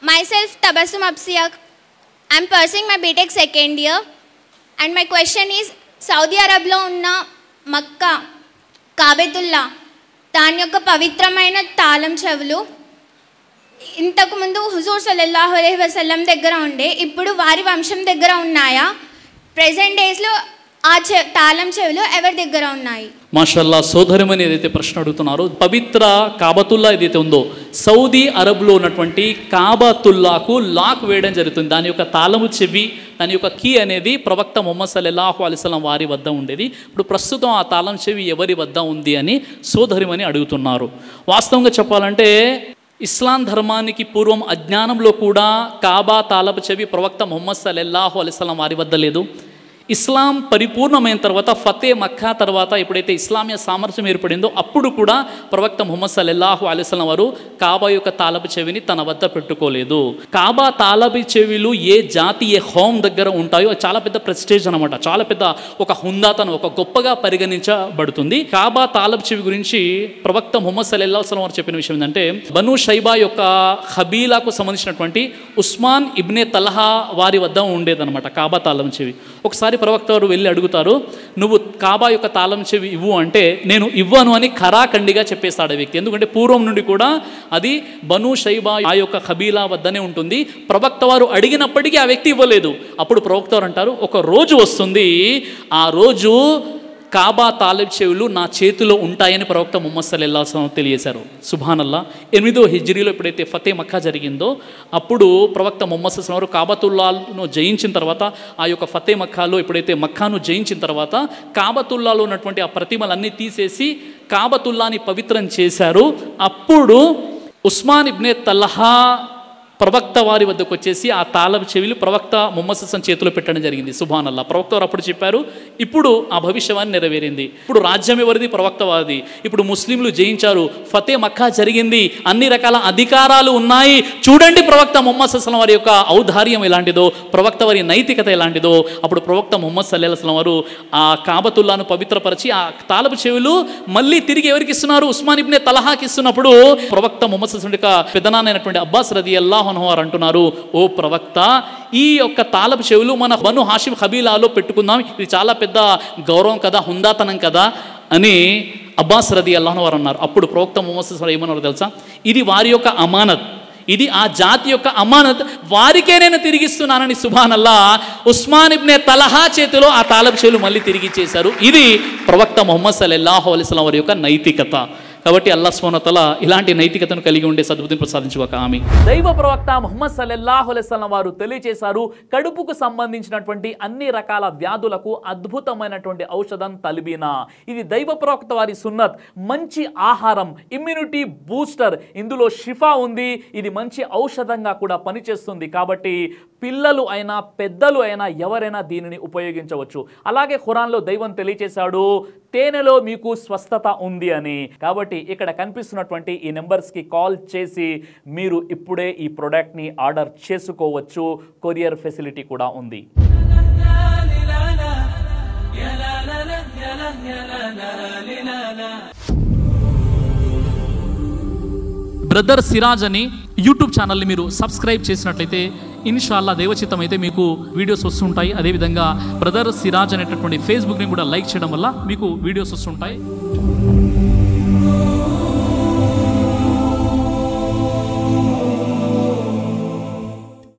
myself Tabassum Absiyak. I'm pursuing my BTech second year. And my question is, Saudi అరబ్లో ఉన్న Mecca కాబెతుల్లా దాని యొక్క పవిత్రమైన తాళం చెవులు ఇంతకుముందు హుజూర్ సల్లల్లాహు అలైహి వసల్లం దగ్గర ఉండే ఇప్పుడు వారి వంశం దగ్గర ఉన్నాయా ప్రెసెంట్ డేస్లో ఆ చె తాళం చెవులు ఎవరి దగ్గర ఉన్నాయి మాషల్లా సోదరిమని ఏదైతే ప్రశ్న అడుగుతున్నారో పవిత్ర కాబతుల్లా ఏదైతే ఉందో సౌదీ అరబ్లో ఉన్నటువంటి కాబతుల్లాకు లాక్ వేయడం జరుగుతుంది దాని యొక్క తాళము చెవి దాని యొక్క కీ అనేది ప్రవక్త మొహమ్మద్ సల్లల్లాహు అలిస్లం వారి వద్ద ఉండేది ఇప్పుడు ప్రస్తుతం ఆ తాళం చెవి ఎవరి వద్ద ఉంది అని సోదరిమని అడుగుతున్నారు వాస్తవంగా చెప్పాలంటే ఇస్లాం ధర్మానికి పూర్వం అజ్ఞానంలో కూడా కాబా తాళపు చెవి ప్రవక్త మొహమ్మద్ సల్లల్లాహు అలిస్లం వారి వద్ద లేదు ఇస్లాం పరిపూర్ణమైన తర్వాత ఫతే మక్కా తర్వాత ఎప్పుడైతే ఇస్లామీయ సామర్థ్యం ఏర్పడిందో అప్పుడు కూడా ప్రవక్త ముహమ్మద్ సల్లల్లాహు అలైస్లం వారు కాబా యొక్క తాలపు చెవిని తన వద్ద పెట్టుకోలేదు కాబా తాలబి చెవిలు ఏ జాతి ఏ హోమ్ దగ్గర ఉంటాయో అది చాలా పెద్ద ప్రెస్టేజ్ అనమాట చాలా పెద్ద ఒక హుందాతనం ఒక గొప్పగా పరిగణించబడుతుంది కాబా తాలబ్ చెవి గురించి ప్రవక్త ముహమ్మద్ సల్లల్లాహు వారు చెప్పిన విషయం ఏంటంటే బను షైబా యొక్క హబీలాకు సంబంధించినటువంటి ఉస్మాన్ ఇబ్నే తలహా వారి వద్ద ఉండేదన్నమాట కాబా తాళం చెవి ఒకసారి ప్రవక్త వారు వెళ్ళి అడుగుతారు నువ్వు కాబా యొక్క తాళం చెవి ఇవ్వు అంటే నేను ఇవ్వను అని ఖరాఖండిగా చెప్పేస్తాడు ఆ వ్యక్తి ఎందుకంటే పూర్వం నుండి కూడా అది బను షైబా ఆ యొక్క ఖబీలా వద్దనే ఉంటుంది ప్రవక్త వారు అడిగినప్పటికీ ఆ వ్యక్తి ఇవ్వలేదు అప్పుడు ప్రవక్త వారు అంటారు ఒక రోజు వస్తుంది ఆ రోజు కాబా తాలిబ్ చెవులు నా చేతిలో ఉంటాయని ప్రవక్త ముహమ్మద్ సల్లల్లాహం తెలియజేశారు సుభానల్లా ఎనిమిదో హిజ్రీలో ఎప్పుడైతే ఫతే మక్కా జరిగిందో అప్పుడు ప్రవక్త ముహమ్మద్ సల్లం వారు కాబతుల్లాను జయించిన తర్వాత ఆ యొక్క ఫతే మక్కాలో ఎప్పుడైతే మక్కాను జయించిన తర్వాత కాబతుల్లాలో ఉన్నటువంటి ఆ ప్రతిమలన్నీ తీసేసి కాబతుల్లాని పవిత్రం చేశారు అప్పుడు ఉస్మాన్ ఇబ్నే తల్హా ప్రవక్త వారి వద్దకు వచ్చేసి ఆ తాళపు చెవిలు ప్రవక్త ముహమ్మద్ సస్సం చేతిలో పెట్టడం జరిగింది సుభాన్ అల్లా ప్రవక్త వారు అప్పుడు చెప్పారు ఇప్పుడు ఆ భవిష్యవాణి నెరవేరింది ఇప్పుడు రాజ్యం ఎవరిది ప్రవక్త వారిది ఇప్పుడు ముస్లింలు జయించారు ఫతే మక్కా జరిగింది అన్ని రకాల అధికారాలు ఉన్నాయి చూడండి ప్రవక్త ముహమ్మద్ సస్లం వారి యొక్క ఔదార్యం ఎలాంటిదో ప్రవక్త వారి నైతికత ఎలాంటిదో అప్పుడు ప్రవక్త ముహమ్మద్ సల్లాహం వారు ఆ కాబతుల్లాను పవిత్రపరిచి ఆ తాళపు చెవులు మళ్ళీ తిరిగి ఎవరికి ఇస్తున్నారు ఉస్మాన్ ఇబ్నే తలహాకి ఇస్తున్నప్పుడు ప్రవక్త ముహమ్మద్ సస్లం యొక్క పెదనాన్నైనటువంటి అబ్బాస్ రది అల్లాహ్ వారు అంటున్నారు ఓ ప్రవక్త ఈ యొక్క తాళపు చెవులు మన బను హాషిం హబీలాలో పెట్టుకుందాం ఇది చాలా పెద్ద గౌరవం కదా హుందాతనం కదా అని అబ్బాస్ రది అల్లాహ్ వారు అన్నారు అప్పుడు ప్రవక్త ముహమ్మద్ సస్లం ఏమన్నారు తెలుసా ఇది వారి యొక్క అమానత్ ఇది ఆ జాతి యొక్క అమానత్ వారికే నేను తిరిగిస్తున్నానని సుభానల్లా ఉస్మాన్ ఇబ్నే తలహా చేతిలో ఆ తాళపు చెవులు మళ్ళీ తిరిగి ఇచ్చేశారు ఇది ప్రవక్త మొహమ్మద్ సల్లల్లాహు అలైస్లాం వారి యొక్క నైతికత కాబట్టి అల్లా స్మోనతల ఇలాంటి నైతికతను కలిగి ఉండే సద్బుద్ధిని ప్రసాదించుకోక ఆమె దైవ ప్రవక్త ముహమ్మద్ సల్లల్లాహు అలైస్లం వారు తెలియజేశారు కడుపుకు సంబంధించినటువంటి అన్ని రకాల వ్యాధులకు అద్భుతమైనటువంటి ఔషధం తలిబీనా ఇది దైవ ప్రవక్త వారి సున్నత్ మంచి ఆహారం ఇమ్యూనిటీ బూస్టర్ ఇందులో షిఫా ఉంది ఇది మంచి ఔషధంగా కూడా పనిచేస్తుంది కాబట్టి పిల్లలు అయినా పెద్దలు అయినా ఎవరైనా దీనిని ఉపయోగించవచ్చు అలాగే ఖురాన్లో దైవం తెలియచేశాడు తేనెలో మీకు స్వస్థత ఉంది అని కాబట్టి ఇక్కడ కనిపిస్తున్నటువంటి ఈ నెంబర్స్కి కాల్ చేసి మీరు ఇప్పుడే ఈ ప్రోడక్ట్ని ఆర్డర్ చేసుకోవచ్చు కొరియర్ ఫెసిలిటీ కూడా ఉంది బ్రదర్ సిరాజ్ అని యూట్యూబ్ ఛానల్ని మీరు సబ్స్క్రైబ్ చేసినట్లయితే ఇన్షాల్లా దేవచిత్తం అయితే మీకు వీడియోస్ వస్తుంటాయి అదేవిధంగా బ్రదర్ సిరాజ్ అనేటటువంటి ఫేస్బుక్ని కూడా లైక్ చేయడం వల్ల మీకు వీడియోస్ వస్తుంటాయి